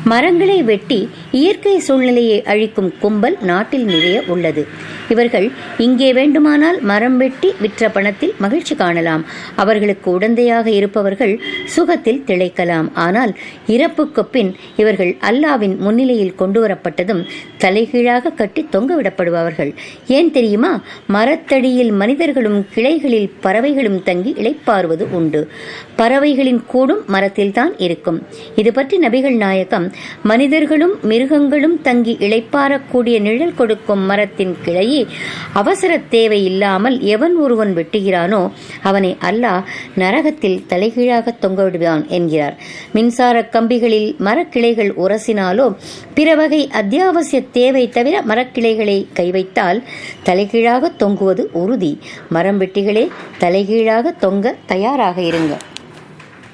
மரங்களை வெட்டி இயற்கை சூழ்நிலையை அழிக்கும் கும்பல் நாட்டில் நிறைய உள்ளது இவர்கள் இங்கே வேண்டுமானால் மரம் வெட்டி விற்ற பணத்தில் மகிழ்ச்சி காணலாம் அவர்களுக்கு உடந்தையாக இருப்பவர்கள் சுகத்தில் திளைக்கலாம் ஆனால் இறப்புக்கு பின் இவர்கள் அல்லாவின் முன்னிலையில் கொண்டு வரப்பட்டதும் தலைகீழாக கட்டி தொங்கவிடப்படுபவர்கள் ஏன் தெரியுமா மரத்தடியில் மனிதர்களும் கிளைகளில் பறவைகளும் தங்கி இளைப்பாறுவது உண்டு பறவைகளின் கூடும் மரத்தில்தான் இருக்கும் இது பற்றி நபிகள் நாயகம் மனிதர்களும் மிருகங்களும் தங்கி இளைப்பாறக்கூடிய நிழல் கொடுக்கும் மரத்தின் கிளையை அவசர தேவை இல்லாமல் எவன் ஒருவன் வெட்டுகிறானோ அவனை அல்லாஹ் நரகத்தில் தலைகீழாக தொங்கவிடுவான் என்கிறார் மின்சார கம்பிகளில் மரக்கிளைகள் உரசினாலோ பிற வகை அத்தியாவசிய தேவை தவிர மரக்கிளைகளை கை வைத்தால் தலைகீழாக தொங்குவது உறுதி மரம் வெட்டிகளே தலைகீழாக தொங்க தயாராக இருங்க